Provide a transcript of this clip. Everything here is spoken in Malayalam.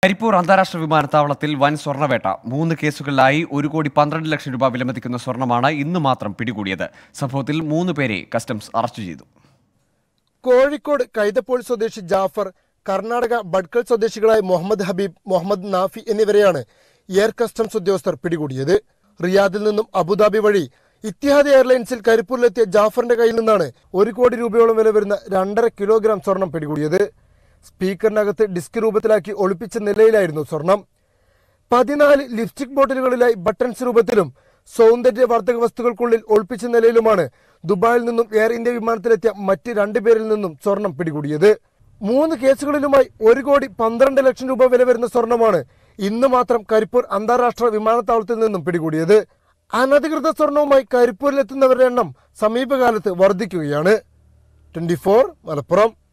കരിപ്പൂർ അന്താരാഷ്ട്ര വിമാനത്താവളത്തിൽ വൻ സ്വർണ്ണവേട്ട മൂന്ന് കേസുകളിലായി ഒരു കോടി പന്ത്രണ്ട് ലക്ഷം രൂപ വിലമതിക്കുന്ന സ്വർണ്ണമാണ് ഇന്ന് മാത്രം പിടികൂടിയത് സംഭവത്തിൽ മൂന്ന് പേരെ കസ്റ്റംസ് അറസ്റ്റ് ചെയ്തു കോഴിക്കോട് കൈതപ്പോൾ സ്വദേശി ജാഫർ കർണാടക ബഡ്കൽ സ്വദേശികളായ മുഹമ്മദ് ഹബീബ് മുഹമ്മദ് നാഫി എന്നിവരെയാണ് എയർ കസ്റ്റംസ് ഉദ്യോഗസ്ഥർ പിടികൂടിയത് റിയാദിൽ നിന്നും അബുദാബി വഴി ഇത്തിഹാദ് എയർലൈൻസിൽ കരിപ്പൂരിലെത്തിയ ജാഫറിന്റെ കയ്യിൽ നിന്നാണ് ഒരു കോടി രൂപയോളം വില വരുന്ന രണ്ടര കിലോഗ്രാം സ്വർണം പിടികൂടിയത് സ്പീക്കറിനകത്ത് ഡിസ്ക് രൂപത്തിലാക്കി ഒളിപ്പിച്ച നിലയിലായിരുന്നു സ്വർണം പതിനാല് ലിപ്സ്റ്റിക് ബോട്ടിലുകളിലായി ബട്ടൺസ് രൂപത്തിലും സൗന്ദര്യവർദ്ധക വസ്തുക്കൾക്കുള്ളിൽ ഒളിപ്പിച്ച നിലയിലുമാണ് ദുബായിൽ നിന്നും എയർ ഇന്ത്യ വിമാനത്തിലെത്തിയ മറ്റ് രണ്ടുപേരിൽ നിന്നും സ്വർണം പിടികൂടിയത് മൂന്ന് കേസുകളിലുമായി ഒരു കോടി പന്ത്രണ്ട് ലക്ഷം രൂപ വില വരുന്ന സ്വർണമാണ് ഇന്ന് മാത്രം കരിപ്പൂർ അന്താരാഷ്ട്ര വിമാനത്താവളത്തിൽ നിന്നും പിടികൂടിയത് അനധികൃത സ്വർണവുമായി കരിപ്പൂരിലെത്തുന്നവരുടെ എണ്ണം സമീപകാലത്ത് വർദ്ധിക്കുകയാണ് ട്വന്റി മലപ്പുറം